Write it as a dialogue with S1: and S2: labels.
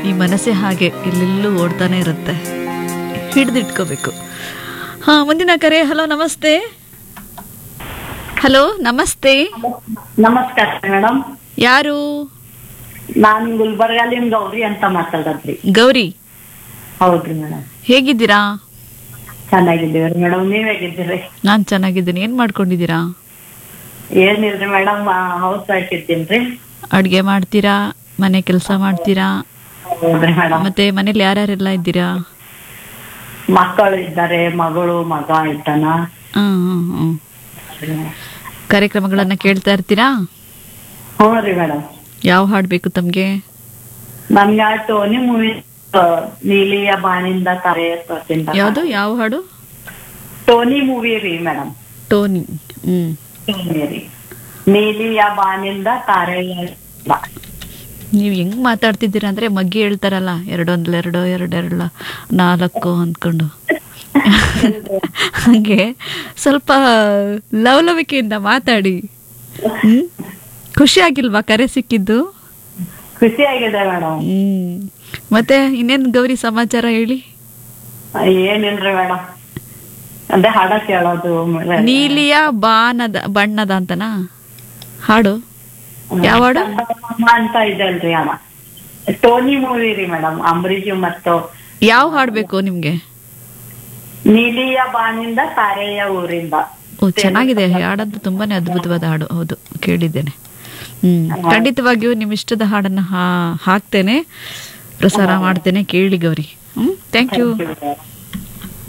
S1: ಈ ಮನಸ್ಸೇ ಹಾಗೆ ಎಲ್ಲೆಲ್ಲೂ ಓಡ್ತಾನೆ ಇರುತ್ತೆ ಹಿಡಿದಿಟ್ಕೋಬೇಕು ಹಾ ಮುಂದಿನ ಕರೆ ಹಲೋ ನಮಸ್ತೆ ಹಲೋ ನಮಸ್ತೆ
S2: ನಮಸ್ಕಾರ ಮೇಡಮ್
S1: ಯಾರು
S2: ನಾನ್ ಗುಲ್ಬರ್ಗಾಲಿನ್ ಗೌರಿ ಅಂತ ಮಾತಾಡದ್ರಿ
S1: ಗೌರಿ
S2: ಹೌದ್ರಿ ಮೇಡಮ್
S1: ಹೇಗಿದ್ದೀರಾ
S2: ಚೆನ್ನಾಗಿದ್ದೀವ್ರಿ ಮೇಡಮ್ ನೀವ್ ಹೇಗಿದ್ದೀರಿ
S1: ನಾನ್ ಚೆನ್ನಾಗಿದ್ದೀನಿ ಏನ್ ಮಾಡ್ಕೊಂಡಿದ್ದೀರಾ
S2: ಏನಿಲ್ರಿ ಮೇಡಮ್ ಹೌಸ್ ವೈಫ್ ಇದ್ದೀನ್ರಿ
S1: ಅಡ್ಗೆ ಮಾಡ್ತೀರಾ ಮನೆ ಕೆಲಸ ಮಾಡ್ತೀರಾ
S2: ಹೌದ್ರಿ ಮೇಡಮ್
S1: ಮತ್ತೆ ಮನೇಲಿ ಯಾರ್ಯಾರೆಲ್ಲ ಇದ್ದೀರಾ
S2: ಮಕ್ಕಳು ಇದ್ದಾರೆ ಮಗಳು ಮಗ ಇದ್ದಾನ
S1: ಹ್ಮ್ ಹ್ಮ್ ಹ್ಮ್ ಕಾರ್ಯಕ್ರಮಗಳನ್ನ ಕೇಳ್ತಾ ಇರ್ತೀರಾ
S2: ಹ್ಞೂ ರೀ ಮೇಡಮ್
S1: ಯಾವ ಹಾಡ್ ಬೇಕು ತಮ್ಗೆ
S2: ನಮ್ಗೆ ಆ ಟೋನಿ ಮೂವಿ ನೀಲಿಯ ಬಾನಿಂದ ತಾರೆ ಎತ್ತೋದಿಂದ
S1: ಯಾವ್ದು ಯಾವ ಹಾಡು
S2: ಟೋನಿ ಮೂವಿ ರೀ ಮೇಡಮ್
S1: ಟೋನಿ ಹ್ಮ್
S2: ಟೋನಿ ರೀ ನೀಲಿಯ ಬಾನಿಂದ ತಾರೆಯ ಬಾ.
S1: ನೀವ್ ಹೆಂಗ್ ಮಾತಾಡ್ತಿದ್ದೀರಾ ಅಂದ್ರೆ ಮಗ್ಗಿ ಹೇಳ್ತಾರಲ್ಲ ಎರಡೊಂದ್ಲ ಎರಡು ಎರಡೆರಡ್ಲ ನಾಲ್ಕು ಅಂದ್ಕೊಂಡು ಹಂಗೆ ಸ್ವಲ್ಪ ಲವಲವಿಕೆಯಿಂದ ಮಾತಾಡಿ ಹ್ಮ್ ಖುಷಿ ಆಗಿಲ್ವಾ ಕರೆ ಸಿಕ್ಕಿದ್ದು
S2: ಖುಷಿ ಆಗಿದೆ ಮೇಡಮ್
S1: ಹ್ಮ್ ಮತ್ತೆ ಇನ್ನೇನ್ ಗೌರಿ ಸಮಾಚಾರ ಹೇಳಿ
S2: ಏನಿಲ್ರಿ ಮೇಡಮ್ ಅದೇ ಹಾಡ ಕೇಳೋದು ಆಮೇಲೆ
S1: ನೀಲಿಯ ಬಾನದ ಬಣ್ಣದ ಅಂತನಾ ಹಾಡು ಯಾವ ಹಾಡು
S2: ಚಂದಮಾಮ ಅಂತ ಇದೆ ಅಲ್ರಿ ಅವ ಟೋನಿ ಮೂವಿ ರೀ ಮೇಡಮ್ ಅಂಬರೀಷ್ ಮತ್ತು
S1: ಯಾವ ಹಾಡು ಬೇಕು ನಿಮ್ಗೆ
S2: ನೀಲಿಯ ಬಾನಿಂದ ತಾರೆಯ ಊರಿಂದ
S1: ಓ ಚೆನ್ನಾಗಿದೆ ಹಾಡಂತೂ ತುಂಬಾನೇ ಅದ್ಭುತವಾದ ಹಾಡು ಹೌದು ಕೇಳಿದ್ದೇನೆ ಹ್ಮ್ ಖಂಡಿತವಾಗಿಯೂ ನಿಮ್ ಇಷ್ಟದ ಹಾಡನ್ನ ಹಾ ಹಾಕ್ತೇನೆ ಪ್ರಸಾರ ಮಾಡ್ತೇನೆ ಕೇಳಿ ಗೌರಿ ಹ್ಮ್ ಥ್ಯಾಂಕ್ ಯು
S2: Thank you.